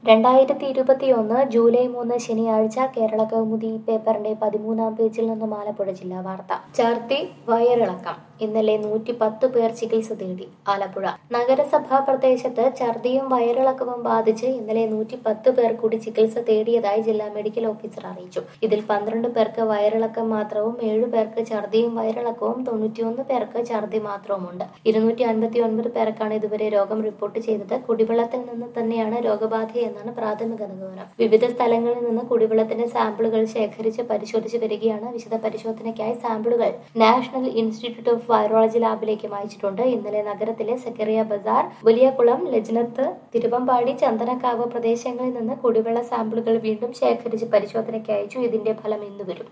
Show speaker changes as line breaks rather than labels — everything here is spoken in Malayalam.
രണ്ടായിരത്തി ഇരുപത്തിയൊന്ന് ജൂലൈ മൂന്ന് ശനിയാഴ്ച കേരള കൗമുദി പേപ്പറിന്റെ പതിമൂന്നാം പേജിൽ നിന്നും ആലപ്പുഴ ജില്ലാ വാർത്ത ഛർദി വയറിളക്കം ഇന്നലെ നൂറ്റി പത്ത് പേർ ചികിത്സ തേടി ആലപ്പുഴ നഗരസഭാ പ്രദേശത്ത് ഛർദിയും വയറിളക്കവും ബാധിച്ച് ഇന്നലെ നൂറ്റി പത്ത് പേർ കൂടി ചികിത്സ തേടിയതായി ജില്ലാ മെഡിക്കൽ ഓഫീസർ അറിയിച്ചു ഇതിൽ പന്ത്രണ്ട് പേർക്ക് വയറിളക്കം മാത്രവും ഏഴു പേർക്ക് ഛർദിയും വയറിളക്കവും തൊണ്ണൂറ്റിയൊന്ന് പേർക്ക് ഛർദി മാത്രവുമുണ്ട് ഇരുന്നൂറ്റി അൻപത്തി ഒൻപത് പേർക്കാണ് ഇതുവരെ രോഗം റിപ്പോർട്ട് ചെയ്തത് കുടിവെള്ളത്തിൽ നിന്ന് തന്നെയാണ് രോഗബാധയെന്നാണ് പ്രാഥമിക നിഗമനം വിവിധ സ്ഥലങ്ങളിൽ നിന്ന് കുടിവെള്ളത്തിന്റെ സാമ്പിളുകൾ ശേഖരിച്ച് പരിശോധിച്ചു വരികയാണ് വിശദ പരിശോധനയ്ക്കായി സാമ്പിളുകൾ നാഷണൽ ഇൻസ്റ്റിറ്റ്യൂട്ട് ഓഫ് വൈറോളജി ലാബിലേക്ക് അയച്ചിട്ടുണ്ട് ഇന്നലെ നഗരത്തിലെ സെക്കറിയ ബസാർ വലിയകുളം ലജ്നത്ത് തിരുവമ്പാടി ചന്ദനക്കാവ് പ്രദേശങ്ങളിൽ നിന്ന് കുടിവെള്ള സാമ്പിളുകൾ വീണ്ടും ശേഖരിച്ച് പരിശോധനയ്ക്ക് അയച്ചു ഇതിന്റെ ഫലം ഇന്ന് വരും